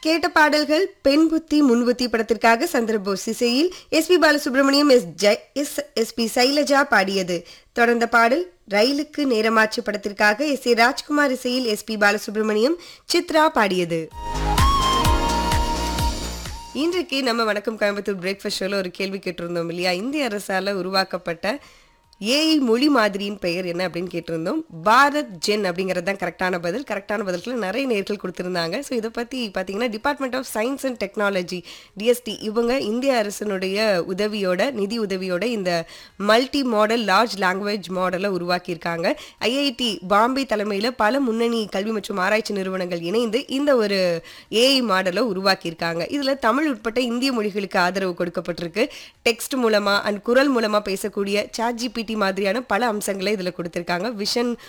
கேட்ட பாடல்கள் பெண் புத்தி முன் புத்தி படத்திற்காக சந்திரபோஸ் இசையில் எஸ் பி பாலசுப்ரமணியம் எஸ் ஜெய் எஸ் எஸ் பி சைலஜா பாடியது தொடர்ந்த பாடல் ரயிலுக்கு நேரமாச்சு படத்திற்காக எஸ் ஏ ராஜ்குமார் இசையில் எஸ் பி பாலசுப்ரமணியம் சித்ரா பாடியது இன்றைக்கு நம்ம வணக்கம் கோயம்புத்தூர் பிரேக்ஃபாஸ்ட் ஷோல ஒரு கேள்வி கேட்டிருந்தோம் இல்லையா இந்திய அரசால உருவாக்கப்பட்ட ஏஐ மொழி மாதிரியின் பெயர் என்ன அப்படின்னு கேட்டிருந்தோம் பாரத் ஜென் அப்படிங்கிறது தான் கரெக்டான பதில் கரெக்டான பதில்கள் நிறைய நேர்கள் கொடுத்துருந்தாங்க ஸோ இதை பற்றி பார்த்தீங்கன்னா Department of Science and Technology DST இவங்க இந்திய அரசினுடைய உதவியோட நிதி உதவியோட இந்த மல்டி மாடல் லார்ஜ் லாங்குவேஜ் மாடலை உருவாக்கியிருக்காங்க ஐஐடி பாம்பே தலைமையில் பல முன்னணி கல்வி மற்றும் ஆராய்ச்சி நிறுவனங்கள் இணைந்து இந்த ஒரு ஏஐ மாடலை உருவாக்கியிருக்காங்க இதில் தமிழ் உட்பட்ட இந்திய மொழிகளுக்கு ஆதரவு கொடுக்கப்பட்டிருக்கு டெக்ஸ்ட் மூலமா அண்ட் குரல் மூலமா பேசக்கூடிய சாட் ஜிபிடி மாதிரியான பல அம்சங்களை இதில் கொடுத்திருக்காங்க விஷன்